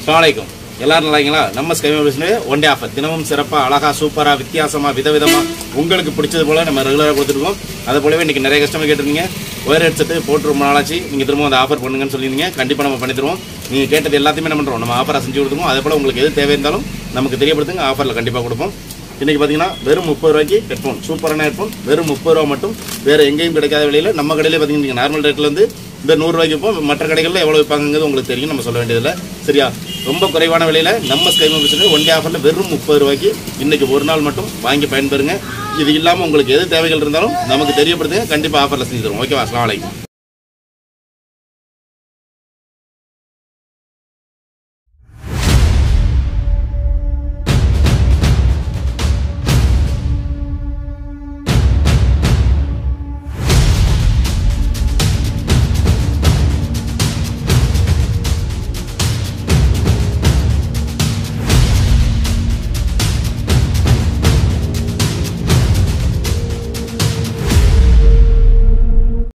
அஸ்ஸலாமலைக்கும் எல்லாரும் நல்லாங்களா நம்ம ஸ்கை மொபைல்ஸ்னு ஒன் டே ஆஃபர் தினமும் சிறப்பாக அழகா சூப்பராக வித்தியாசமாக விதவிதமாக உங்களுக்கு பிடிச்சது போல் நம்ம ரெகுலராக கொடுத்துருக்கோம் அது போலவே இன்றைக்கி நிறைய கஸ்டமர் கேட்டிருந்தீங்க ஒயர் ஹெட்செட்டு போட்டு ரொம்ப நாளாச்சு நீங்கள் திரும்ப அந்த ஆஃபர் பண்ணுங்கன்னு சொல்லியிருந்தீங்க கண்டிப்பாக நம்ம பண்ணி தருவோம் நீங்கள் கேட்டது எல்லாத்தையுமே என்ன பண்ணுறோம் நம்ம ஆஃபராக செஞ்சு கொடுத்துருவோம் அதே போல் உங்களுக்கு எது தேவை இருந்தாலும் நமக்கு தெரியப்படுத்துங்க ஆஃபரில் கண்டிப்பாக கொடுப்போம் இன்றைக்கி பார்த்தீங்கன்னா வெறும் முப்பது ரூபாய்க்கு ஹெட்ஃபோன் சூப்பரான ஹெட்ஃபோன் வெறும் முப்பது ரூபா மட்டும் வேறு எங்கேயும் கிடைக்காத விலையில் நம்ம கடையிலே பார்த்தீங்கன்னா நார்மல் ரேட்லேருந்து இந்த நூறுரூவாய்க்கு இப்போ மற்ற கடைகளில் எவ்வளோ விற்பாங்கிறது உங்களுக்கு தெரியும் நம்ம சொல்ல வேண்டியதில்லை சரியா ரொம்ப குறைவான விலையில் நம்ம ஸ்கை மொபைல்ஸ் ஒன் டே ஆஃபரில் வெறும் முப்பது ரூபாய்க்கு இன்றைக்கி ஒரு நாள் மட்டும் வாங்கி பயன்பெறுங்க இது இல்லாமல் உங்களுக்கு எது தேவைகள் இருந்தாலும் நமக்கு தெரியப்படுத்துங்க கண்டிப்பாக ஆஃபரில் செஞ்சு தருவோம் ஓகேவா அஸ்லாம் வலைக்கும்